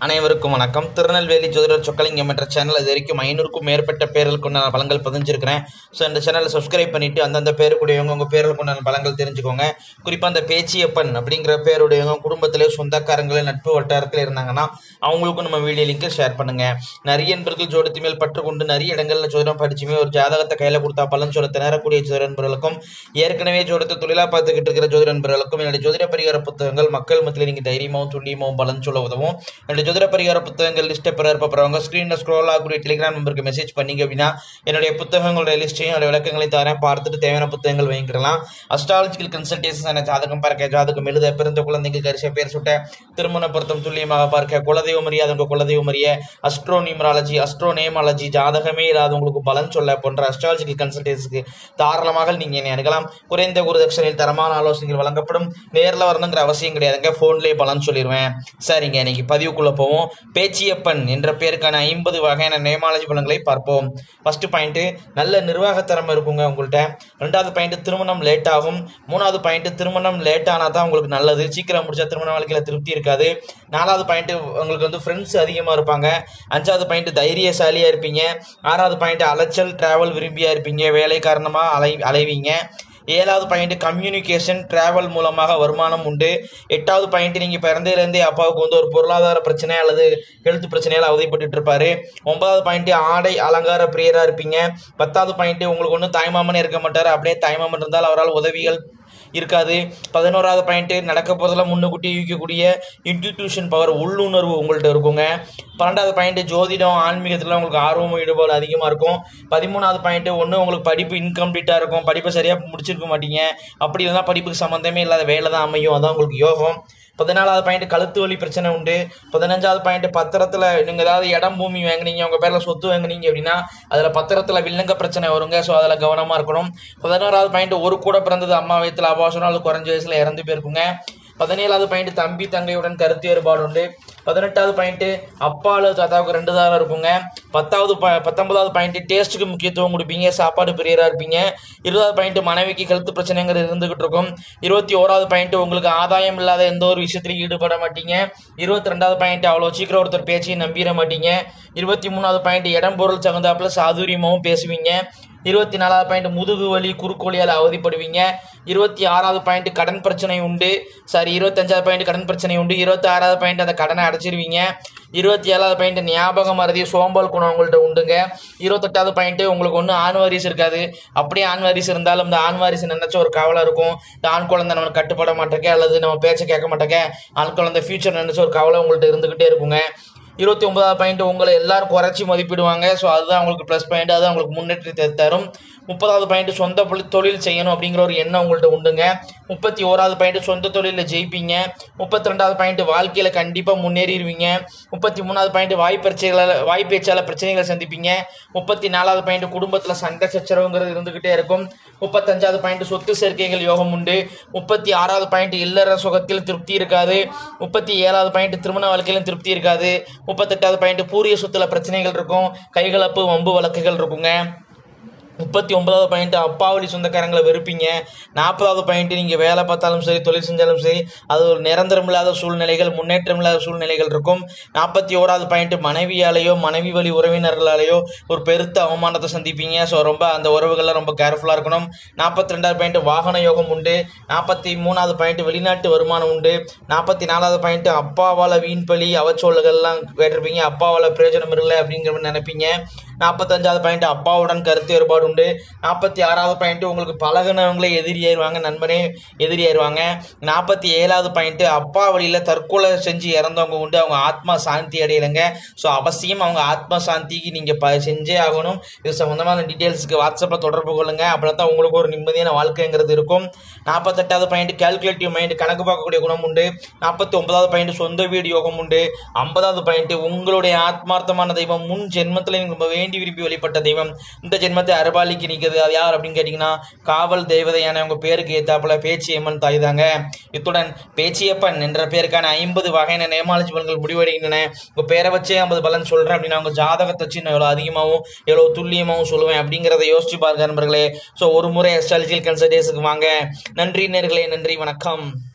அனைவருக்கும் வணக்கம் திருநெல்வேலி ஜோதிடர் சொக்கலிங்கம் என்ற சேனல் இது வரைக்கும் ஐநூறுக்கும் மேற்பட்ட பேர்களுக்கு உண்டான பலங்கள் பதிஞ்சிருக்கிறேன் ஸோ இந்த சேனலை சப்ஸ்கிரைப் பண்ணிட்டு அந்தந்த பேருக்குடையவங்க உங்கள் பேர்களுக்கு உண்டான பலங்கள் தெரிஞ்சுக்கோங்க குறிப்பாக அந்த பேச்சியப்பன் அப்படிங்கிற பேருடையவங்க குடும்பத்திலே சொந்தக்காரங்களே நட்பு வட்டாரத்தில் இருந்தாங்கன்னா அவங்களுக்கும் நம்ம வீடியோ லிங்கை ஷேர் பண்ணுங்க நிறைய நண்பர்கள் ஜோடத்து மேல் பற்று கொண்டு நிறைய இடங்களில் ஜோதிடம் படிச்சுமே ஒரு ஜாதகத்தை கையில் கொடுத்தா பலன் சொல்ல திணறக்கூடிய ஜோதிட நண்பர்களுக்கும் ஏற்கனவே ஜோடத்தை தொழிலாக பார்த்துக்கிட்டு இருக்கிற ஜோதிட நண்பர்களுக்கும் என்னுடைய ஜோதிட பரிகார புத்தகங்கள் மக்கள் மத்தியில் நீங்கள் தைரியமாகவும் துல்லியமாகவும் பலன் சொல்ல உதவும் என்னுடைய ஜோதிட பரிகார புத்தகங்கள் லிஸ்ட்டை பெற இருப்பவங்க ஸ்க்ரீனில் ஸ்க்ரோல் ஆகக்கூடிய டெலிகிராம் நம்பருக்கு மெசேஜ் பண்ணீங்க அப்படின்னா என்னுடைய புத்தகங்களுடைய லிஸ்ட்டையும் என்னுடைய விளக்கங்களையும் தரேன் பார்த்துட்டு தேவையான புத்தகங்கள் வாங்கிக்கலாம் அஸ்ட்ராலஜிக்கல் கன்சல்டேஷன் என ஜாதகம் பார்க்க ஜாதகம் எழுத பிறந்த குழந்தைங்க கரிசை பேர் சுட்ட திருமண பொருத்தம் துல்லியமாக பார்க்க குலதெய்வம் அறியாத உங்கள் குலதெய்வம் அறிய அஸ்ட்ரோ நியூமராலஜி அஸ்ட்ரோ நேமாலஜி ஜாதகமே இல்லாத உங்களுக்கு பலன் சொல்ல போன்ற அஸ்ட்ராலஜிக்கல் கன்சல்டேஷனுக்கு தாராளமாக நீங்கள் என்னை அணுகலாம் குறைந்த குருதட்சணையில் தரமான ஆலோசனைகள் வழங்கப்படும் நேரில் வரணுங்கிற அவசியம் கிடையாதுங்க ஃபோன்லேயே பலன் சொல்லிடுவேன் சரிங்க இன்னைக்கு பதிவுக்குள்ளே போவோம் பேச்சியப்பன் என்ற பேருக்கான ஐம்பது வகையான நேமாலஜி பலன்களை பார்ப்போம் ஃபர்ஸ்ட் பாயிண்ட் நல்ல நிர்வாகத்திறமை இருக்குங்க உங்கள்கிட்ட ரெண்டாவது பாயிண்ட் திருமணம் லேட் ஆகும் மூணாவது பாயிண்ட் திருமணம் லேட் ஆனால் தான் உங்களுக்கு நல்லது சீக்கிரம் முடிச்சா திருமண வாழ்க்கையில் திருப்தி இருக்காது நாலாவது பாயிண்ட் உங்களுக்கு வந்து ஃப்ரெண்ட்ஸ் அதிகமாக இருப்பாங்க அஞ்சாவது பாயிண்ட் தைரியசாலியாக இருப்பீங்க ஆறாவது பாயிண்ட் அலைச்சல் டிராவல் விரும்பியா இருப்பீங்க வேலை காரணமாக அலை அலைவீங்க ஏழாவது பாயிண்ட் கம்யூனிகேஷன் டிராவல் மூலமாக வருமானம் உண்டு எட்டாவது பாயிண்ட் நீங்கள் பிறந்ததுலேருந்தே அப்பாவுக்கு வந்து ஒரு பொருளாதார பிரச்சனை அல்லது ஹெல்த் பிரச்சனையால் அவதிப்பட்டு இருப்பாரு ஒன்பதாவது பாயிண்ட் ஆடை அலங்கார பிரியராக இருப்பீங்க பத்தாவது பாயிண்ட் உங்களுக்கு ஒன்றும் தாய்மாமனே இருக்க மாட்டார் அப்படியே தாய்மாமன் இருந்தால் அவரால் உதவிகள் இருக்காது பதினோராவது பாயிண்ட்டு நடக்க போதெல்லாம் முன்னுக்கூட்டி யூகிக்கக்கூடிய இன்ஸ்டிடியூஷன் பவர் உள்ளுணர்வு உங்கள்கிட்ட இருக்குங்க பன்னெண்டாவது பாயிண்ட்டு ஜோதிடம் ஆன்மீகத்தில் உங்களுக்கு ஆர்வமும் ஈடுபாடு அதிகமாக இருக்கும் பதிமூணாவது பாயிண்ட்டு ஒன்று உங்களுக்கு படிப்பு இன்கம்ப்ளீட்டாக இருக்கும் படிப்பை சரியாக முடிச்சிருக்க மாட்டீங்க அப்படி இருந்தால் படிப்புக்கு சம்மந்தமே இல்லாத வேலை தான் அமையும் அதான் உங்களுக்கு யோகம் பதினாலாவது பாயிண்ட் கழுத்து வலி பிரச்சனை உண்டு பதினஞ்சாவது பாயிண்ட் பத்திரத்தில் நீங்கள் ஏதாவது இடம் பூமி வாங்குனீங்க உங்கள் பேரில் சொத்து வாங்குனீங்க அப்படின்னா அதில் பத்திரத்தில் வில்லங்க பிரச்சனை வருங்க ஸோ அதில் கவனமாக இருக்கணும் பதினோராவது பாயிண்ட் ஒரு கூட பிறந்தது அம்மா வயத்தில் அபாசனம் அது குறைஞ்ச வயசில் இறந்து போயிருக்குங்க பதினேழாவது பாயிண்ட் தம்பி தங்கையுடன் கருத்து வேறுபாடு உண்டு பதினெட்டாவது பாயிண்ட் அப்பாலு தாத்தாவுக்கு ரெண்டு தாரம் இருக்குங்க பத்தாவது ப பத்தொன்பதாவது பாயிண்ட் டேஸ்ட்டுக்கு முக்கியத்துவம் கொடுப்பீங்க சாப்பாடு பிரியராக இருப்பீங்க இருபதாவது பாயிண்ட் மனைவிக்கு கழுத்து பிரச்சனைங்கிறது இருந்துகிட்டு இருக்கும் இருபத்தி ஓராவது பாயிண்ட் உங்களுக்கு ஆதாயம் இல்லாத எந்த ஒரு விஷயத்திலையும் ஈடுபட மாட்டீங்க இருபத்தி ரெண்டாவது பாயிண்ட் அவ்வளோ சீக்கிரம் ஒருத்தர் பேச்சையும் நம்பிட மாட்டீங்க இருபத்தி மூணாவது பாயிண்ட் இடம் பொருள் தகுந்தாப்புல சாதுரியமாகவும் பேசுவீங்க இருபத்தி நாலாவது பாயிண்ட் முதுகு வலி குறுக்கோலியால் அவதிப்படுவீங்க இருபத்தி ஆறாவது பாயிண்ட் கடன் பிரச்சனை உண்டு சாரி இருபத்தஞ்சாவது பாயிண்ட் கடன் பிரச்சனை உண்டு இருபத்தி ஆறாவது பாயிண்ட் அந்த கடனை அடைச்சிருவீங்க இருபத்தி ஏழாவது பாயிண்ட் ஞாபகம் மறதி சோம்பல் குணம் உங்கள்கிட்ட உண்டுங்க இருபத்தெட்டாவது பாயிண்ட் உங்களுக்கு ஒன்றும் ஆண் வாரிசு இருக்காது அப்படியே ஆண் வாரிசு இருந்தாலும் இந்த ஆண் வாரிசு நினைச்ச ஒரு கவலை இருக்கும் இந்த ஆண் குழந்தை நம்ம கட்டுப்பட மாட்டேங்க அல்லது நம்ம பேச்சை கேட்க மாட்டேங்க ஆண் குழந்தை ஃபியூச்சர் நினைச்ச ஒரு கவலை உங்கள்கிட்ட இருந்துகிட்டே இருக்குங்க இருபத்தி ஒன்பதாவது பாயிண்ட் உங்களை எல்லாரும் குறைச்சி மதிப்பிடுவாங்க ஸோ அதுதான் உங்களுக்கு ப்ளஸ் பாயிண்ட் அதுதான் உங்களுக்கு முன்னேற்றத்தை தரும் முப்பதாவது பாயிண்ட் சொந்த பொழி- தொழில் செய்யணும் அப்படிங்கிற ஒரு எண்ணம் உங்கள்கிட்ட உண்டுங்க முப்பத்தி ஓராவது பாயிண்ட் சொந்த தொழிலில் ஜெயிப்பீங்க முப்பத்தி ரெண்டாவது பாயிண்ட் வாழ்க்கையில் கண்டிப்பாக முன்னேறிடுவீங்க முப்பத்தி மூணாவது பாயிண்ட் வாய் பிரச்சனைகளை வாய் பேச்சால பிரச்சனைகளை சந்திப்பீங்க முப்பத்தி நாலாவது பாயிண்ட் குடும்பத்தில் சண்டை சச்சரவுங்கிறது இருந்துக்கிட்டே இருக்கும் முப்பத்தஞ்சாவது பாயிண்ட் சொத்து சேர்க்கைகள் யோகம் உண்டு முப்பத்தி ஆறாவது பாயிண்ட் இல்லற சுகத்தில் திருப்தி இருக்காது முப்பத்தி ஏழாவது பாயிண்ட் திருமண வாழ்க்கையிலும் திருப்தி இருக்காது முப்பத்தெட்டாவது பாயிண்ட் பூரிய சொத்துல பிரச்சனைகள் இருக்கும் கைகலப்பு வம்பு வழக்குகள் இருக்குங்க முப்பத்தி ஒன்பதாவது பாயிண்ட் அப்பாவளி சொந்தக்காரங்களை வெறுப்பீங்க நாற்பதாவது பாயிண்ட் நீங்கள் வேலை பார்த்தாலும் சரி தொழில் செஞ்சாலும் சரி அது ஒரு நிரந்தரம் இல்லாத சூழ்நிலைகள் முன்னேற்றம் இல்லாத சூழ்நிலைகள் இருக்கும் நாற்பத்தி ஓராவது பாயிண்ட் மனைவியாலேயோ மனைவி வழி உறவினர்களாலேயோ ஒரு பெருத்த அவமானத்தை சந்திப்பீங்க ஸோ ரொம்ப அந்த உறவுகளில் ரொம்ப கேர்ஃபுல்லாக இருக்கணும் நாற்பத்தி ரெண்டாவது பாயிண்ட் வாகன யோகம் உண்டு நாற்பத்தி மூணாவது பாயிண்ட் வெளிநாட்டு வருமானம் உண்டு நாற்பத்தி நாலாவது பாயிண்ட் அப்பாவால் வீண் பழி அவச்சொல்லுகள்லாம் கேட்டிருப்பீங்க அப்பாவால் பிரயோஜனம் இல்லை அப்படிங்கிற மாதிரி நினைப்பீங்க நாற்பத்தஞ்சாவது பாயிண்ட் அப்பாவுடன் கருத்து வேறுபாடு உண்டு நாற்பத்தி ஆறாவது பாயிண்ட் உங்களுக்கு பழகுனவங்களே எதிரியாயிருவாங்க நண்பனே எதிரியாயிருவாங்க நாற்பத்தி ஏழாவது பாயிண்ட் அப்பா வழியில் தற்கொலை செஞ்சு இறந்தவங்க உண்டு அவங்க ஆத்மா சாந்தி அடையலைங்க ஸோ அவசியம் அவங்க ஆத்மா சாந்திக்கு நீங்கள் ப செஞ்சே ஆகணும் இது சம்மந்தமான டீட்டெயில்ஸுக்கு வாட்ஸ்அப்பில் தொடர்பு கொள்ளுங்க அப்படின்னா தான் உங்களுக்கு ஒரு நிம்மதியான வாழ்க்கைங்கிறது இருக்கும் நாற்பத்தெட்டாவது பாயிண்ட் கால்குலேட்டிவ் மைண்ட் கணக்கு பார்க்கக்கூடிய குணம் உண்டு நாற்பத்தி ஒன்பதாவது பாயிண்ட் சொந்த வீடு யோகம் உண்டு ஐம்பதாவது பாயிண்ட் உங்களுடைய ஆத்மார்த்தமான தெய்வம் முன் ஜென்மத்தில் நீங்கள் ரொம்ப வேண்டி விரும்பி வழிபட்ட தெய்வம் இந்த ஜென்மத்தை அருபாலிக்கு நிற்கிறது அது யார் அப்படின்னு கேட்டிங்கன்னா காவல் தேவதையான உங்கள் பேருக்கு ஏத்தாப்புல பேச்சியம்மன் தாய் தாங்க இத்துடன் பேச்சியப்பன் என்ற பேருக்கான ஐம்பது வகையான நேமாலஜி பலன்கள் முடிவடைகின்றன உங்கள் பேரை வச்சே ஐம்பது பலன் சொல்கிறேன் அப்படின்னா உங்கள் ஜாதகத்தை வச்சு நான் எவ்வளோ அதிகமாகவும் எவ்வளோ துல்லியமாகவும் சொல்லுவேன் அப்படிங்கிறத யோசிச்சு பாருங்க நண்பர்களே ஸோ ஒரு முறை அஸ்ட்ராலஜிக்கல் கன்சல்டேஷனுக்கு வாங்க நன்றி நேர்களே நன்றி வணக்கம்